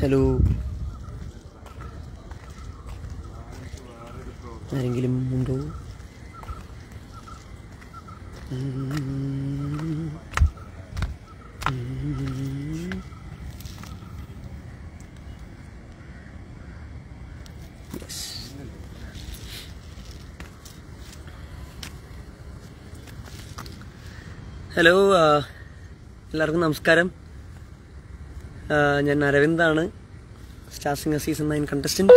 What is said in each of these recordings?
Hello ആരെങ്കിലും ഉണ്ടോ ഉം. ഉം. Yes. ഹലോ ആ, എല്ലാവർക്കും നമസ്കാരം ആ, ഞാൻ അരവിന്ദാണ് Star Singer season nine contestant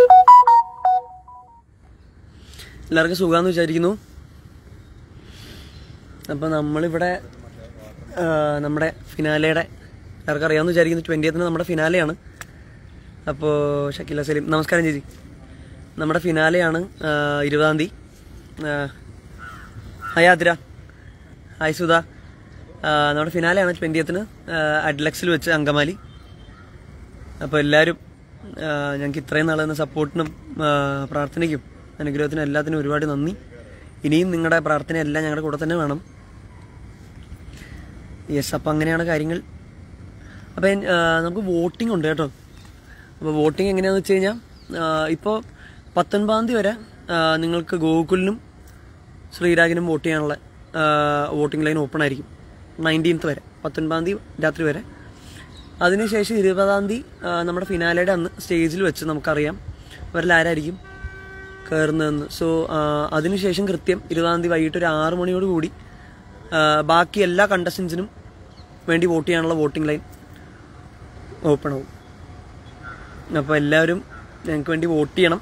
എല്ലാവർക്കും സുഖമാണെന്ന് വിചാരിക്കുന്നു അപ്പോൾ നമ്മളിവിടെ ആ, നമ്മുടെ ഫിനാലയുടെ എല്ലാവർക്കും അറിയാമെന്ന് വിചാരിക്കുന്നു ട്വൻറ്റിയത്തിന് നമ്മുടെ ഫിനാലയാണ് അപ്പോൾ ഷക്കീല സലീം നമസ്കാരം ചേച്ചി നമ്മുടെ ഫിനാലയാണ് ആ, ഇരുപതാം തീയതി ആ, ഹായ് ആതിര ഹായ് സുധ ആ, നമ്മുടെ ഫിനാലെയാണ് ട്വൻറ്റിയത്തിന് അഡ്ലക്സിൽ വെച്ച് അങ്കമാലി അപ്പോൾ എല്ലാവരും ആ, ഞങ്ങൾക്ക് ഇത്രയും നാളെ സപ്പോർട്ടിനും ആ, പ്രാർത്ഥനയ്ക്കും അനുഗ്രഹത്തിനും എല്ലാത്തിനും ഒരുപാട് നന്ദി ഇനിയും നിങ്ങളുടെ പ്രാർത്ഥന എല്ലാം ഞങ്ങളുടെ കൂടെ തന്നെ വേണം യെസ് അപ്പം അങ്ങനെയാണ് കാര്യങ്ങൾ അപ്പം നമുക്ക് വോട്ടിംഗ് ഉണ്ട് കേട്ടോ അപ്പോൾ വോട്ടിംഗ് എങ്ങനെയാണെന്ന് വെച്ച് കഴിഞ്ഞാൽ ഇപ്പോൾ പത്തൊൻപതാം തീയതി വരെ ആ, നിങ്ങൾക്ക് ഗോകുലിനും ശ്രീരാഗിനും വോട്ട് ചെയ്യാനുള്ള വോട്ടിംഗ് ലൈൻ ഓപ്പൺ ആയിരിക്കും നയൻറ്റീൻത്ത് വരെ പത്തൊൻപതാം തീയതി രാത്രി വരെ അതിനുശേഷം ഇരുപതാം തീയതി ആ, നമ്മുടെ ഫിനാലയുടെ അന്ന് സ്റ്റേജിൽ വെച്ച് നമുക്കറിയാം അവരിൽ ആരായിരിക്കും കയറുന്നതെന്ന് സോ അതിനുശേഷം കൃത്യം ഇരുപതാം തീയതി വൈകിട്ട് ഒരു ആറ് മണിയോട് കൂടി ആ, ബാക്കി എല്ലാ കണ്ടസ്റ്റൻസിനും വേണ്ടി വോട്ട് ചെയ്യാനുള്ള വോട്ടിംഗ് ലൈൻ ഓപ്പൺ ആവും അപ്പോൾ എല്ലാവരും ഞങ്ങൾക്ക് വേണ്ടി വോട്ട് ചെയ്യണം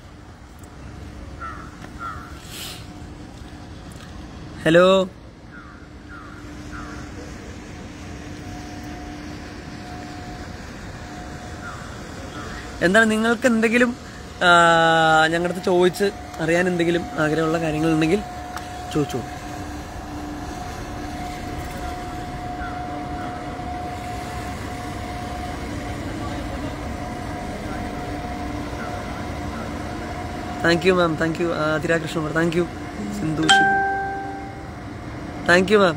ഹലോ എന്താണ് നിങ്ങൾക്ക് എന്തെങ്കിലും ആ, ഞങ്ങളുടെ അടുത്ത് ചോദിച്ച് അറിയാൻ എന്തെങ്കിലും ആഗ്രഹമുള്ള കാര്യങ്ങളുണ്ടെങ്കിൽ ചോദിച്ചോളൂ thank you ma'am thank you Athira Krishnakumar thank you Sindhu thank you ma'am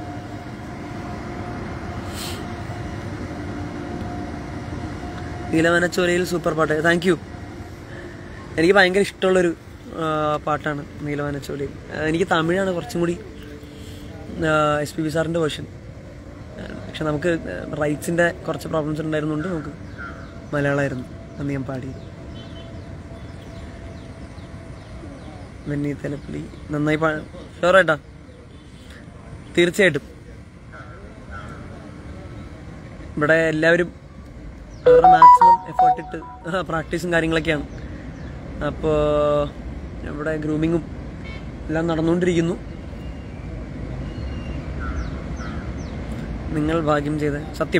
നീലവനച്ചോലയിൽ സൂപ്പർ പാട്ട് താങ്ക് യു എനിക്ക് ഭയങ്കര ഇഷ്ടമുള്ളൊരു ആ, പാട്ടാണ് നീലവനച്ചോലയിൽ ആ, എനിക്ക് തമിഴാണ് കുറച്ചും കൂടി എസ് പി ബി സാറിൻ്റെ വേർഷൻ പക്ഷെ നമുക്ക് റൈറ്റ്സിൻ്റെ കുറച്ച് പ്രോബ്ലംസ് ഉണ്ടായിരുന്നുകൊണ്ട് നമുക്ക് മലയാളമായിരുന്നു അന്ന് ഞാൻ പാടിയത് വെന്നി തലപ്പള്ളി നന്നായി പാ ഷുവറായിട്ടാ തീർച്ചയായിട്ടും ഇവിടെ എല്ലാവരും അവരുടെ മാക്സിമം എഫേർട്ട് ഇട്ട് പ്രാക്ടീസും കാര്യങ്ങളൊക്കെയാണ് അപ്പോൾ ഇവിടെ ഗ്രൂമിങ്ങും എല്ലാം നടന്നുകൊണ്ടിരിക്കുന്നു നിങ്ങൾ ഭാഗ്യം ചെയ്ത സത്യം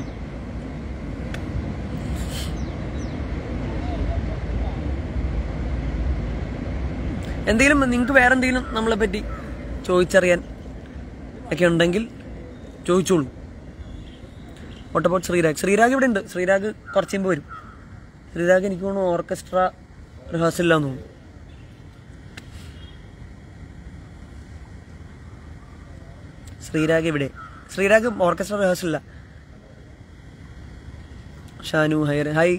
എന്തെങ്കിലും നിങ്ങൾക്ക് വേറെ എന്തെങ്കിലും നമ്മളെ പറ്റി ചോദിച്ചറിയാൻ ഒക്കെ ഉണ്ടെങ്കിൽ ചോദിച്ചോളൂ വാട്ട് അബൌട്ട് ശ്രീരാഗ് ശ്രീരാഗ് ഇവിടെ ഉണ്ട് ശ്രീരാഗ് കുറച്ച് മുമ്പ് വരും ശ്രീരാഗ് എനിക്ക് തോന്നുന്നു ഓർക്കസ്ട്ര റിഹേഴ്സലില്ലാന്ന് തോന്നുന്നു ശ്രീരാഗ് ഇവിടെ ശ്രീരാഗ് ഓർക്കസ്ട്ര റിഹേഴ്സലില്ല ഷാനു ഹൈർ ഹായ്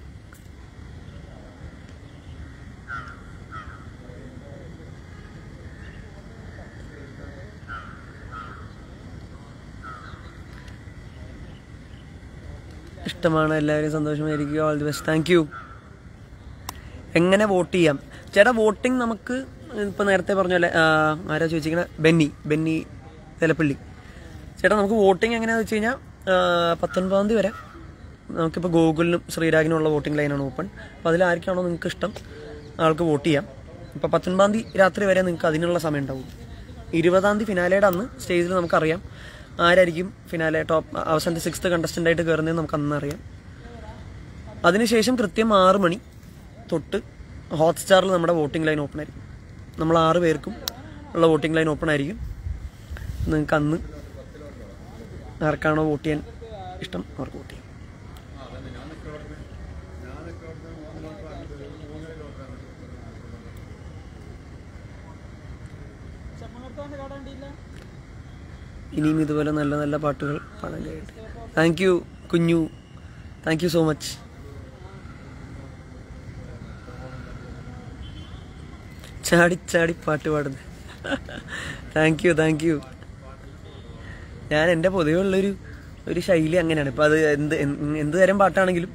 ഇഷ്ടമാണ് എല്ലാവരും സന്തോഷമായിരിക്കും all the best thank you എങ്ങനെ വോട്ട് ചെയ്യാം ചേട്ടാ വോട്ടിംഗ് നമുക്ക് ഇപ്പം നേരത്തെ പറഞ്ഞ പോലെ ആ, ആരാ ചോദിച്ചിരിക്കണ ബെന്നി ബെന്നി തെലപ്പള്ളി ചേട്ടാ നമുക്ക് വോട്ടിംഗ് എങ്ങനെയാണെന്ന് വെച്ച് കഴിഞ്ഞാൽ പത്തൊൻപതാം തീയതി വരെ നമുക്കിപ്പോൾ ഗൂഗിളിനും ശ്രീരാഗിനുള്ള വോട്ടിംഗ് ലൈനാണ് ഓപ്പൺ അപ്പോൾ അതിൽ ആർക്കാണോ നിങ്ങൾക്ക് ഇഷ്ടം ആൾക്ക് വോട്ട് ചെയ്യാം ഇപ്പോൾ പത്തൊൻപതാം തീയതി രാത്രി വരെ നിങ്ങൾക്ക് അതിനുള്ള സമയം ഉണ്ടാവും ഇരുപതാം തീയതി ഫിനാലയുടെ അന്ന് സ്റ്റേജിൽ നമുക്കറിയാം ആരായിരിക്കും ഫിനാലെ ടോപ്പ് അവസാനത്തെ സിക്സ്ത് കണ്ടസ്റ്റൻ്റ് ആയിട്ട് കയറുന്നത് നമുക്ക് അന്ന് അറിയാം അതിനുശേഷം കൃത്യം ആറ് മണി തൊട്ട് ഹോട്ട്സ്റ്റാറിൽ നമ്മുടെ വോട്ടിംഗ് ലൈൻ ഓപ്പൺ ആയിരിക്കും നമ്മൾ ആറ് പേർക്കും ഉള്ള വോട്ടിംഗ് ലൈൻ ഓപ്പൺ ആയിരിക്കും നിങ്ങൾക്ക് അന്ന് ആർക്കാണോ വോട്ട് ചെയ്യാൻ ഇഷ്ടം അവർക്ക് വോട്ട് ചെയ്യാം ഇനിയും ഇതുപോലെ നല്ല നല്ല പാട്ടുകൾ പാടാൻ കഴിയട്ടെ താങ്ക് യു കുഞ്ഞു താങ്ക് യു സോ മച്ച് ചാടി ചാടി പാട്ട് പാടുന്നത് താങ്ക് യു താങ്ക് യു ഞാൻ എൻ്റെ പൊതുവെ ഉള്ളൊരു ഒരു ശൈലി അങ്ങനെയാണ് ഇപ്പം അത് എന്ത് എന്ത് എന്ത് തരം പാട്ടാണെങ്കിലും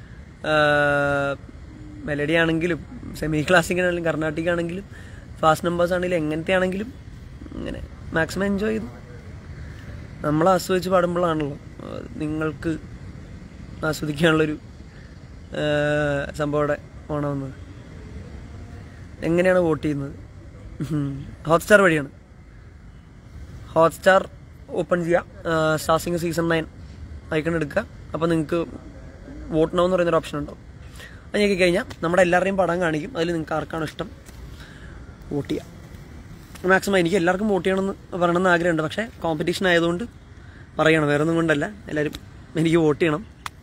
മെലഡി ആണെങ്കിലും സെമി ക്ലാസിക് ആണെങ്കിലും കർണാട്ടിക് ആണെങ്കിലും ഫാസ്റ്റ് നമ്പേഴ്സ് ആണെങ്കിലും എങ്ങനത്തെ ആണെങ്കിലും അങ്ങനെ മാക്സിമം എൻജോയ് ചെയ്തു നമ്മൾ ആസ്വദിച്ച് പാടുമ്പോഴാണല്ലോ ആ, നിങ്ങൾക്ക് ആസ്വദിക്കാനുള്ളൊരു ആ, സംഭവം അവിടെ ഓണമെന്നത് എങ്ങനെയാണ് വോട്ട് ചെയ്യുന്നത് ഹോട്ട്സ്റ്റാർ വഴിയാണ് ഹോട്ട്സ്റ്റാർ ഓപ്പൺ ചെയ്യുക സ്റ്റാർസിംഗ് സീസൺ നയൻ ഐക്കൺ എടുക്കുക അപ്പോൾ നിങ്ങൾക്ക് വോട്ട് നോ എന്ന് പറയുന്നൊരു ഓപ്ഷൻ ഉണ്ടാവും അത് ഞെക്കി കഴിഞ്ഞാൽ നമ്മുടെ എല്ലാവരുടെയും പടം കാണിക്കും അതിൽ നിങ്ങൾക്ക് ആർക്കാണ് ഇഷ്ടം വോട്ട് ചെയ്യാം മാക്സിമം എനിക്ക് എല്ലാവർക്കും വോട്ട് ചെയ്യണമെന്ന് പറയണമെന്ന് ആഗ്രഹമുണ്ട് പക്ഷേ കോമ്പറ്റീഷൻ ആയതുകൊണ്ട് പറയണം വേറെ ഒന്നും കൊണ്ടല്ല എല്ലാവരും എനിക്ക് വോട്ട് ചെയ്യണം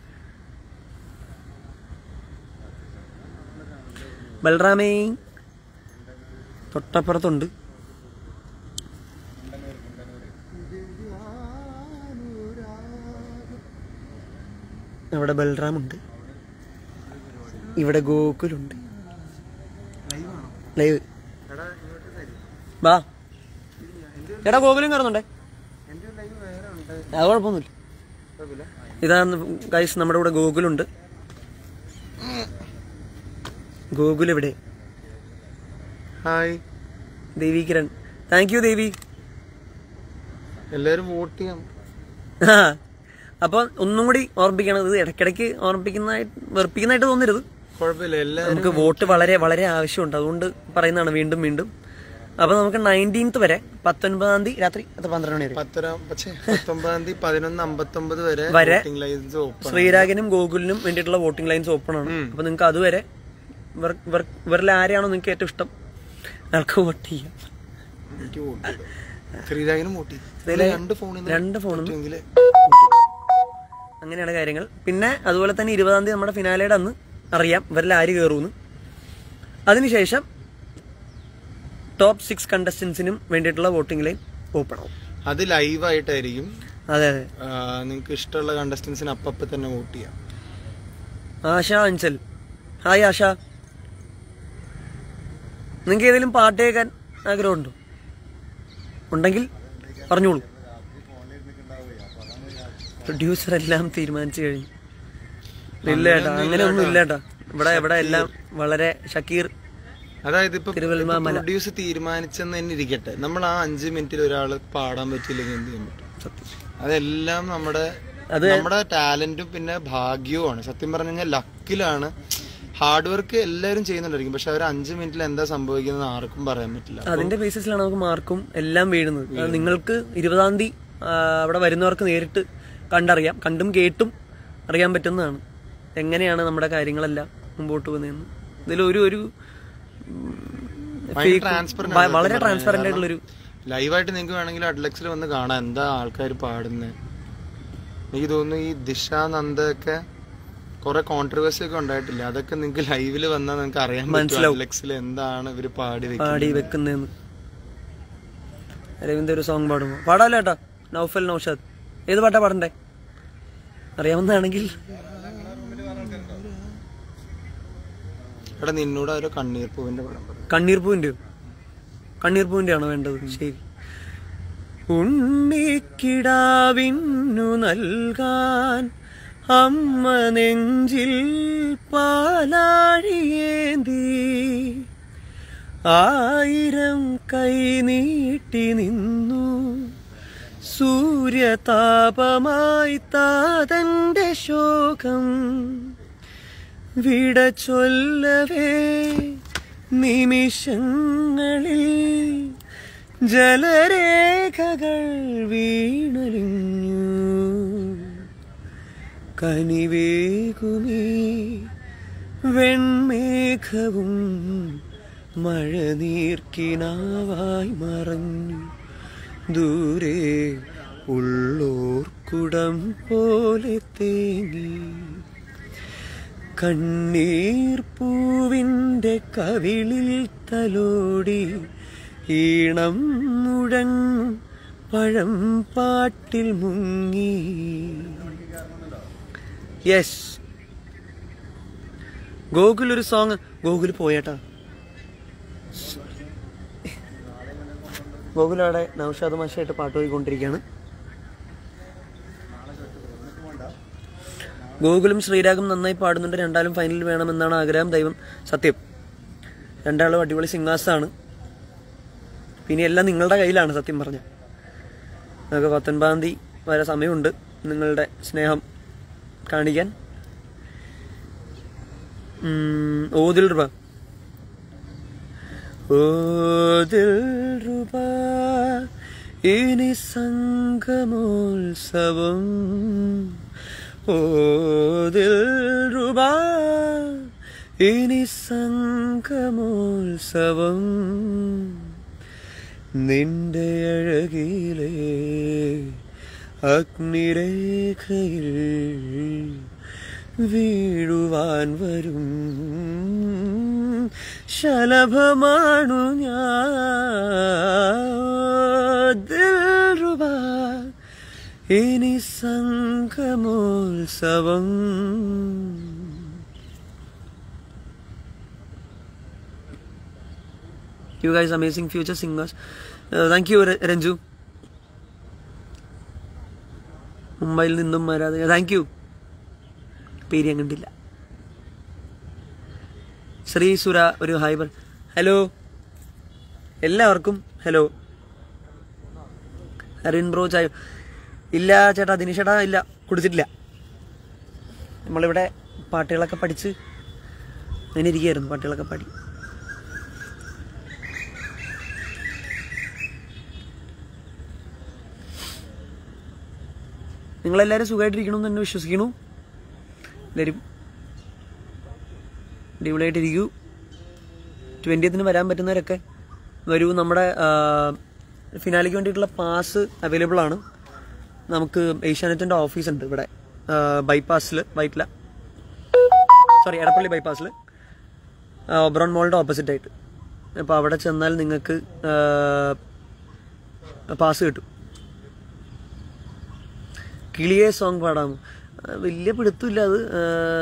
ബൽറാമേ തൊട്ടപ്പുറത്തുണ്ട് അവിടെ ബൽറാമുണ്ട് ഇവിടെ ഗോകുലുണ്ട് ലൈവ് വാ എടാ ഗോകുലും കയറുന്നുണ്ടേ അത് കുഴപ്പമൊന്നുമില്ല ഇതാണ് ഗൈസ് നമ്മുടെ കൂടെ ഗോകുലുണ്ട് ഗോകുൽ എവിടെ hi Devi Kiran thank you Devi എല്ലാരും വോട്ട് ചെയ്യാം ആ അപ്പൊ ഒന്നും കൂടി ഓർമ്മിക്കണം ഇത് ഇടയ്ക്കിടയ്ക്ക് ഓർമ്മിപ്പിക്കുന്നതായിട്ട് വെറുപ്പിക്കുന്നതായിട്ട് തോന്നരുത് കുഴപ്പമില്ല എല്ലാരും നമുക്ക് വോട്ട് വളരെ വളരെ ആവശ്യമുണ്ട് അതുകൊണ്ട് പറയുന്നതാണ് വീണ്ടും വീണ്ടും അപ്പൊ നമുക്ക് നയൻറ്റീൻത്ത് വരെ പത്തൊൻപതാം തീയതി രാത്രി എത്ര പന്ത്രണ്ട് മണി വരെ പത്തര പക്ഷേ പത്തൊമ്പതാം തീയതി പതിനൊന്ന് അമ്പത്തൊമ്പത് വരെ വരെ വോട്ടിംഗ് ലൈസൻസ് ഓപ്പൺ ശ്രീരാഗനും ഗോകുലിനും വേണ്ടിയിട്ടുള്ള വോട്ടിംഗ് ലൈൻസ് ഓപ്പൺ ആണ് അപ്പൊ നിങ്ങൾക്ക് അതുവരെ ഇവർ- ഇവർ- ഇവരിൽ ആരെയാണോ നിങ്ങൾക്ക് ഏറ്റവും ഇഷ്ടം ആൾക്ക് വോട്ട് ചെയ്യാം എനിക്ക് വോട്ട് ചെയ്തു ശ്രീരാഗിനും വോട്ട് ചെയ്തു ശ്രീരാഗ് രണ്ട് ഫോണിൽ രണ്ട് ഫോണും പറ്റുമെങ്കില് അങ്ങനെയാണ് കാര്യങ്ങൾ പിന്നെ അതുപോലെ തന്നെ ഇരുപതാം തീയതി നമ്മുടെ ഫിനാലയുടെ അന്ന് അറിയാം ഇവരിൽ ആര് കയറൂന്ന് അതിനുശേഷം ടോപ്പ് സിക്സ് കണ്ടസ്റ്റൻസിനും വേണ്ടിയിട്ടുള്ള വോട്ടിംഗ് ലൈൻ ഓപ്പൺ ആവും അത് ലൈവായിട്ടായിരിക്കും അതെ അതെ നിങ്ങൾക്ക് ഇഷ്ടമുള്ള കണ്ടസ്റ്റൻസിന് അപ്പപ്പ തന്നെ വോട്ട് ചെയ്യാം ആശ അഞ്ചൽ ഹായ് ആശ നിങ്ങൾക്ക് ഏതെങ്കിലും പാട്ട് കേൾക്കാൻ ആഗ്രഹമുണ്ടോ ഉണ്ടെങ്കിൽ പറഞ്ഞോളൂ പ്രൊഡ്യൂസർ എല്ലാം തീരുമാനിച്ചു കഴിഞ്ഞു ഇല്ല ഏട്ടാ അങ്ങനെ ഒന്നും ഇല്ല ഏട്ടാ ഇവിടെ ഇവിടെ എല്ലാം വളരെ ഷക്കീർ അതായത് ഇപ്പൊ തിരുവല്ലമ മല. പ്രൊഡ്യൂസ് തീരുമാനിച്ചെന്ന് തന്നെ ഇരിക്കട്ടെ നമ്മൾ ആ അഞ്ച് മിനിറ്റിൽ ഒരാൾ പാടാൻ പറ്റിയില്ലെങ്കിൽ എന്ത് ചെയ്യാൻ പറ്റും സത്യം അതെല്ലാം നമ്മുടെ അത് നമ്മുടെ ടാലന്റും പിന്നെ ഭാഗ്യവുമാണ് സത്യം പറഞ്ഞു കഴിഞ്ഞാൽ ലക്കിലാണ് ഹാർഡ് വർക്ക് എല്ലാവരും ചെയ്യുന്നുണ്ടായിരിക്കും പക്ഷെ അവർ അഞ്ച് മിനിറ്റിൽ എന്താ സംഭവിക്കുന്നത് ആർക്കും പറയാൻ പറ്റില്ല അതിന്റെ ബേസിസിലാണ് നമുക്ക് മാർക്കും എല്ലാം വീഴുന്നത് അത് നിങ്ങൾക്ക് ഇരുപതാം തീയതി ആ, അവിടെ വരുന്നവർക്ക് നേരിട്ട് കണ്ടറിയാം കണ്ടും കേട്ടും അറിയാൻ പറ്റുന്നതാണ് എങ്ങനെയാണ് നമ്മുടെ കാര്യങ്ങളെല്ലാം മുമ്പോട്ട് പോകുന്നതെന്ന് ഇതിലൊരു ഒരു ഉം, fake- transparent വ- വളരെ ട്രാൻസ്പെറന്റ് ആയിട്ടുള്ളൊരു ലൈവായിട്ട് നിങ്ങൾക്ക് വേണമെങ്കിൽ അഡ്ലക്സിൽ വന്ന് കാണാം എന്താ ആൾക്കാർ പാടുന്നത് എനിക്ക് തോന്നുന്നു ഈ ദിശ നന്ദ ഒക്കെ കുറെ കോൺട്രവേഴ്സി ഒക്കെ ഉണ്ടായിട്ടില്ല അതൊക്കെ നിങ്ങൾക്ക് ലൈവിൽ വന്നാൽ നിങ്ങൾക്ക് അറിയാൻ പറ്റും മനസ്സിലാവും. അഡ്ലക്സിൽ എന്താണ് ഇവര് പാടി വെക്കുന്നത് പാടി വെക്കുന്നതെന്ന് രവീന്ദ്ര ഒരു സോങ് പാടുമോ പാടാലോ ഏട്ടാ നൗഫൽ നൗഷാദ് ഏത് പാട്ടാ പാടണ്ടേ അറിയാവുന്നതാണെങ്കിൽ എടാ നിന്നോട് ആരോ കണ്ണീർ പൂവിന്റെ പടം പറഞ്ഞു കണ്ണീർ പൂവിന്റെയോ കണ്ണീർ പൂവിന്റെ ആണോ വേണ്ടത് ശരി ഉണ്ണിക്കിടാവിന്നു നൽകാൻ അമ്മ നെഞ്ചിൽ പാലാഴിയേന്തി ആയിരം കൈ നീട്ടി നിന്നു സൂര്യതാപമായി താതന്റെ ശോകം വിട ചൊല്ലവേ നിമിഷങ്ങളിൽ ജലരേഖകൾ വീണലിഞ്ഞു കനിവേകുമീ വെൺമേഘവും മഴനീർക്കിനാവായി മറഞ്ഞു ദൂരെ ഉള്ളോർക്കുടം പോലെ തേങ്ങി കണ്ണീർ പൂവിൻ്റെ കവിളിൽ തലോടി ഈണം മുഴങ്ങും പഴം പാട്ടിൽ മുങ്ങി യെസ് ഗോകുൽ ഒരു സോങ് ഗോകുൽ പോയേട്ടാ ഗോകുൽ അവിടെ നൗഷാദ് മാഷായിട്ട് പാട്ട് പോയിക്കൊണ്ടിരിക്കുകയാണ് ഗോകുലും ശ്രീരാഗും നന്നായി പാടുന്നുണ്ട് രണ്ടാളും ഫൈനലിൽ വേണമെന്നാണ് ആഗ്രഹം ദൈവം സത്യം രണ്ടാളും അടിപൊളി സിംഗേഴ്സാണ് പിന്നെ എല്ലാം നിങ്ങളുടെ കയ്യിലാണ് സത്യം പറഞ്ഞ നമുക്ക് പത്തൊൻപതാം തീയതി വരെ സമയമുണ്ട് നിങ്ങളുടെ സ്നേഹം കാണിക്കാൻ ഉം, ഓതിൽ രൂപ ഓതിൽ രൂപ ഇനി സംഗമോത്സവം ഓതിൽ രൂപ ഇനി സംഗമോത്സവം നിന്റെ അഴകിലേ അഗ്നിരേഖയിൽ വീഴുവാൻ വരും ശലഭമാണു ഞാൻ ദിൽറുബ ഇനി സംഗമോത്സവം you guys amazing future singers thank you Ranju മുംബൈയിൽ നിന്നും വരാതെ താങ്ക് യു പേര് ഞാൻ കണ്ടില്ല ശ്രീ സുര ഒരു ഹായ് പറ ഹലോ എല്ലാവർക്കും ഹലോ അരുൺ ബ്രോ ചായ ഇല്ല ചേട്ടാ ദിനേശ് ചേട്ടാ ഇല്ല കുടിച്ചിട്ടില്ല നമ്മളിവിടെ പാട്ടുകളൊക്കെ പഠിച്ച് അങ്ങനെ ഇരിക്കുകയായിരുന്നു പാട്ടുകളൊക്കെ പാടി നിങ്ങളെല്ലാവരും സുഖമായിട്ടിരിക്കണമെന്ന് തന്നെ വിശ്വസിക്കണു എല്ലാവരും അടിപൊളിയായിട്ടിരിക്കൂ ട്വൻറ്റിയത്തിന് വരാൻ പറ്റുന്നവരൊക്കെ വരൂ നമ്മുടെ ഫിനാലിക്ക് വേണ്ടിയിട്ടുള്ള പാസ് അവൈലബിൾ ആണ് നമുക്ക് ഏഷ്യാനെറ്റിൻ്റെ ഓഫീസ് ഉണ്ട് ഇവിടെ ബൈപ്പാസിൽ വൈറ്റില സോറി എടപ്പള്ളി ബൈപ്പാസിൽ ഒബ്രോൺ മോളിൻ്റെ ഓപ്പോസിറ്റ് ആയിട്ട് അപ്പോൾ അവിടെ ചെന്നാൽ നിങ്ങൾക്ക് പാസ് കിട്ടും കിളിയെ സോങ് പാടാമോ ആ, വലിയ പിടുത്തമില്ല അത് ആ,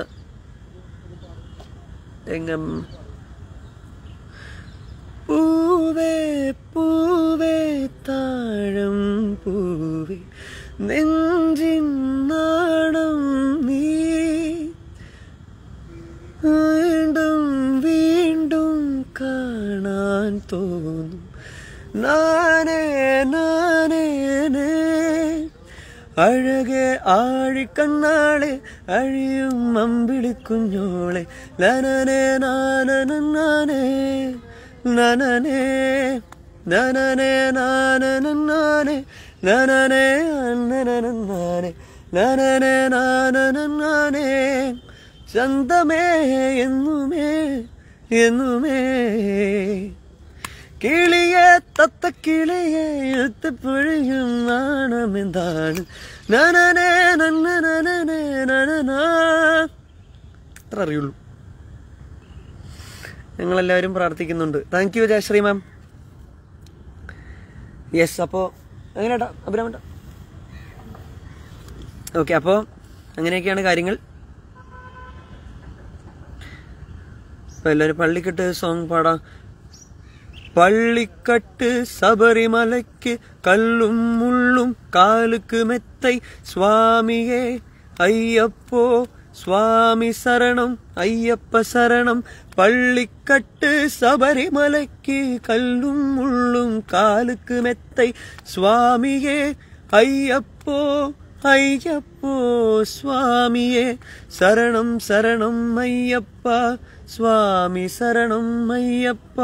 എങ്ങം പൂവേ പൂവേ താഴം പൂവേ നെഞ്ചിൻ നാണം നീ വീണ്ടും വീണ്ടും കാണാൻ തോന്നും നാനേ നാനേ നേ. അഴകെ ആഴിക്കണ്ണാളെ അഴിയും അമ്പിളിക്കുഞ്ഞോളെ ലനനേ നാനനേ നനനേ നനനേ നാനനേ നനനേ നനനേ നനനേ നാനനേ ചന്തമേ എന്നുമേ എന്നുമേ കിളിയെ തത്ത കിളിയെ എത്തിപ്പൊഴിയും നാണമെന്താണ് നനനേ നന്നനനേ നനനാ അത്ര അറിയുള്ളൂ ഞങ്ങളെല്ലാവരും പ്രാർത്ഥിക്കുന്നുണ്ട് thank you Jayashree ma'am yes അപ്പോൾ എങ്ങനെയാട്ടാ അഭിരാമേട്ടാ ഓക്കെ അപ്പോൾ അങ്ങനെയൊക്കെയാണ് കാര്യങ്ങൾ അപ്പോൾ എല്ലാവരും പള്ളിക്കെട്ട് സോങ് പാടാം പള്ളിക്കട്ട് ശബരിമലയ്ക്ക് കല്ലും മുള്ളും കാലുക്ക് മെത്തൈ സ്വാമിയെ അയ്യപ്പോ സ്വാമി ശരണം അയ്യപ്പ ശരണം പള്ളിക്കട്ട് ശബരിമലയ്ക്ക് കല്ലും മുള്ളും കാലുക്ക് മെത്തൈ സ്വാമിയെ അയ്യപ്പോ അയ്യപ്പോ സ്വാമിയെ ശരണം ശരണം അയ്യപ്പ സ്വാമി ശരണം അയ്യപ്പ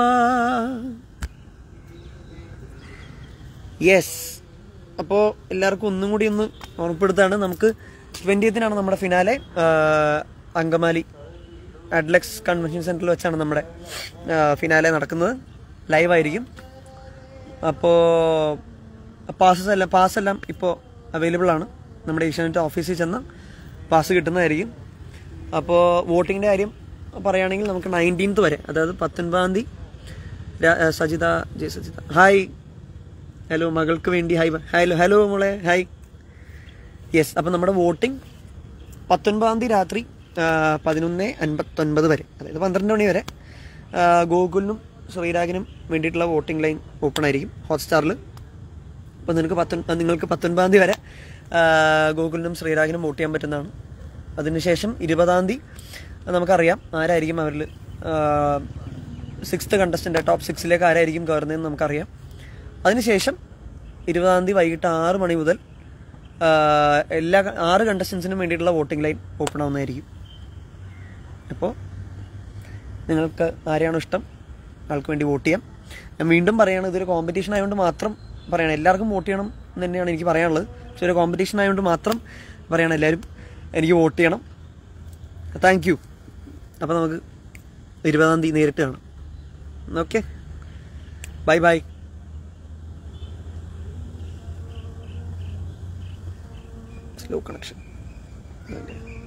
യെസ് അപ്പോൾ എല്ലാവർക്കും ഒന്നും കൂടി ഒന്ന് ഓർമ്മപ്പെടുത്താണ് നമുക്ക് ട്വൻറ്റിയത്തിനാണ് നമ്മുടെ ഫിനാലെ അങ്കമാലി അഡ്ലക്സ് കൺവെൻഷൻ സെൻറ്ററിൽ വെച്ചാണ് നമ്മുടെ ഫിനാലെ നടക്കുന്നത് ലൈവായിരിക്കും അപ്പോൾ പാസസ് എല്ലാം പാസ് എല്ലാം ഇപ്പോൾ അവൈലബിൾ ആണ് നമ്മുടെ ഏഷ്യാനെറ്റ് ഓഫീസിൽ ചെന്ന് പാസ് കിട്ടുന്നതായിരിക്കും അപ്പോൾ വോട്ടിങ്ങിൻ്റെ കാര്യം പറയുകയാണെങ്കിൽ നമുക്ക് നയൻറ്റീൻത്ത് വരെ അതായത് പത്തൊൻപതാം തീയതി രാ- ഏ, സജിത ജയ സജിത ഹായ് ഹലോ മകൾക്ക് വേണ്ടി ഹായ് പ- ഹലോ ഹലോ മോളെ ഹായ് യെസ് അപ്പം നമ്മുടെ വോട്ടിംഗ് പത്തൊൻപതാം തീയതി രാത്രി ആ, പതിനൊന്ന് അൻപത്തൊൻപത് വരെ അതായത് പന്ത്രണ്ട് മണി വരെ ആ, ഗൂഗിളിനും ശ്രീരാഗിനും വേണ്ടിയിട്ടുള്ള വോട്ടിംഗ് ലൈൻ ഓപ്പൺ ആയിരിക്കും ഹോട്ട്സ്റ്റാറിൽ അപ്പോൾ നിനക്ക് പത്തൊൻ നിങ്ങൾക്ക് പത്തൊൻപതാം തീയതി വരെ ആ, ഗോകുലിനും ശ്രീരാഗിനും വോട്ട് ചെയ്യാൻ പറ്റുന്നതാണ് അതിനുശേഷം ഇരുപതാം തീയതി നമുക്കറിയാം ആരായിരിക്കും അവരിൽ സിക്സ്ത് കണ്ടസ്റ്റൻ്റ് ടോപ്പ് സിക്സിലേക്ക് ആരായിരിക്കും കയറുന്നതെന്ന് നമുക്കറിയാം അതിനുശേഷം ഇരുപതാം തീയതി വൈകിട്ട് ആറ് മണി മുതൽ ആ, എല്ലാ ക- ആറ് കണ്ടസ്റ്റൻസിനും വേണ്ടിയിട്ടുള്ള വോട്ടിംഗ് ലൈൻ ഓപ്പൺ ആവുന്നതായിരിക്കും അപ്പോൾ നിങ്ങൾക്ക് ആരെയാണോ ഇഷ്ടം ആൾക്ക് വേണ്ടി വോട്ട് ചെയ്യാം ഞാൻ വീണ്ടും പറയാണ് ഇതൊരു കോമ്പറ്റീഷൻ ആയതുകൊണ്ട് മാത്രം പറയണം എല്ലാവർക്കും വോട്ട് ചെയ്യണം എന്ന് തന്നെയാണ് എനിക്ക് പറയാനുള്ളത് പക്ഷെ ഒരു കോമ്പറ്റീഷൻ ആയതുകൊണ്ട് മാത്രം പറയണം എല്ലാവരും എനിക്ക് വോട്ട് ചെയ്യണം താങ്ക് യു അപ്പോൾ നമുക്ക് ഇരുപതാം തീയതി നേരിട്ട് കാണാം okay bye bye slow connection